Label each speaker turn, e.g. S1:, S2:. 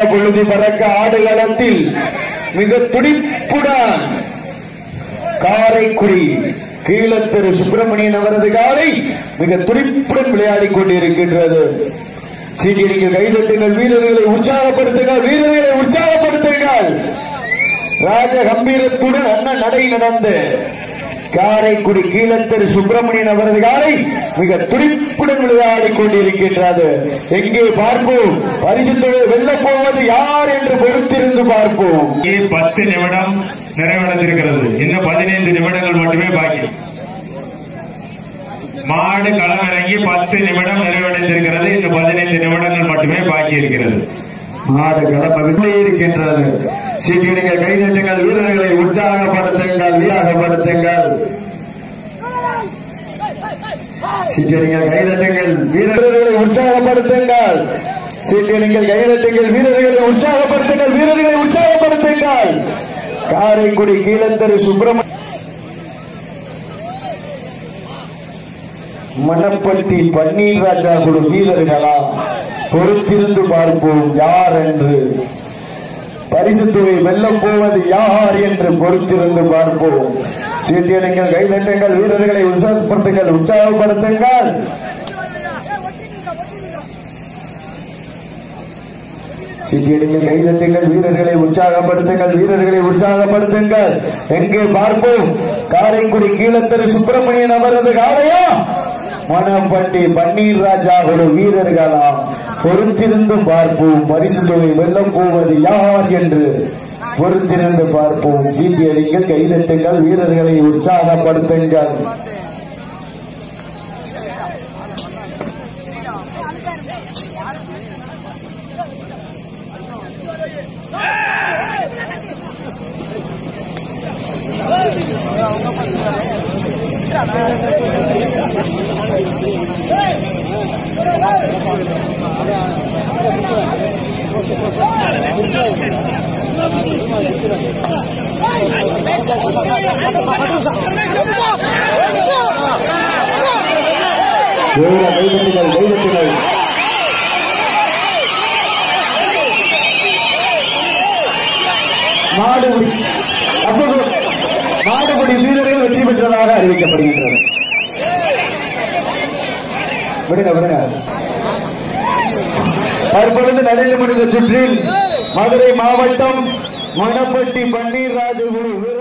S1: பொழுது பறக்க ஆடுகளத்தில் மிக துடிப்புடன் காரைக்குடி கீழத்திரு சுப்பிரமணியன் அவரது காலை மிக துடிப்புடன் விளையாடிக் கொண்டிருக்கின்றது சீக்கிரங்கள் கைதட்டுங்கள் வீரர்களை உற்சாகப்படுத்துங்கள் வீரர்களை உற்சாகப்படுத்துங்கள் ராஜ கம்பீரத்துடன் அண்ணன் நடை நடந்து காரைக்குடி கீழத்திரு சுப்பிரமணியன் அவரது காலை மிக துடிப்புடன் விளையாடிக் கொண்டிருக்கின்றது எங்கே பார்ப்போம் பரிசு தொகை வெல்லப் போவது யார் என்று பொறுத்திருந்து பார்ப்போம்
S2: இங்கே பத்து நிமிடம் நிறைவடைந்திருக்கிறது இன்னும் பதினைந்து நிமிடங்கள் மட்டுமே பாக்கி மாடு களமிறங்கி பத்து நிமிடம் நிறைவடைந்திருக்கிறது இன்னும் பதினைந்து நிமிடங்கள் மட்டுமே பாக்கி இருக்கிறது
S1: மாடு களமிலே இருக்கின்றது சீக்கிரங்கள் கைதட்டுங்கள் வீரர்களை உற்சாகப்படுத்துங்கள் வீராகப்படுத்துங்கள் சீக்கிரங்கள் கைதட்டுங்கள் வீரர்களை உற்சாகப்படுத்துங்கள் சீக்கிரங்கள் கைதட்டுங்கள் வீரர்களை உற்சாகப்படுத்துங்கள் வீரர்களை உற்சாகப்படுத்துங்கள் காரைக்குடி கீழத்தரு சுப்பிரமணிய மணப்பட்டி பன்னீர் ராஜா குழு வீரர்களா பொறுத்திருந்து பார்ப்போம் யார் என்று பரிசு தொகை வெல்லப் போவது யார் என்று பொறுத்திருந்து பார்ப்போம் சீட்டியடிங்கள் கைதட்டுங்கள் வீரர்களை உற்சாகப்படுத்துங்கள் உற்சாகப்படுத்துங்கள் சீட்டியடிங்கள் கைதட்டுங்கள் வீரர்களை உற்சாகப்படுத்துங்கள் வீரர்களை உற்சாகப்படுத்துங்கள் எங்கே பார்ப்போம் காரைக்குடி கீழத்தரு சுப்பிரமணியன் அவரது காலையா மணப்பட்டி பன்னீர் ராஜா ஒரு வீரர்களா பொறுத்திருந்து பார்ப்போம் பரிசு தொகை வெல்லம் போவது யார் என்று பொறுத்திருந்து பார்ப்போம் சீட்டி அடிங்கள் கைதட்டுங்கள் வீரர்களை உற்சாகப்படுத்துங்கள் வீர கைதட்டுங்கள் கைதட்டுங்கள் மாடுபிடி அப்போது மாடுபிடி வீரர்கள் வெற்றி பெற்றதாக அறிவிக்கப்படுகின்றது விடுங்க விடுங்க தற்பொழுது நடைபெறும் முடிந்த சுற்றில் மதுரை மாவட்டம் மணப்பட்டி பன்னீர் ராஜகுரு வீர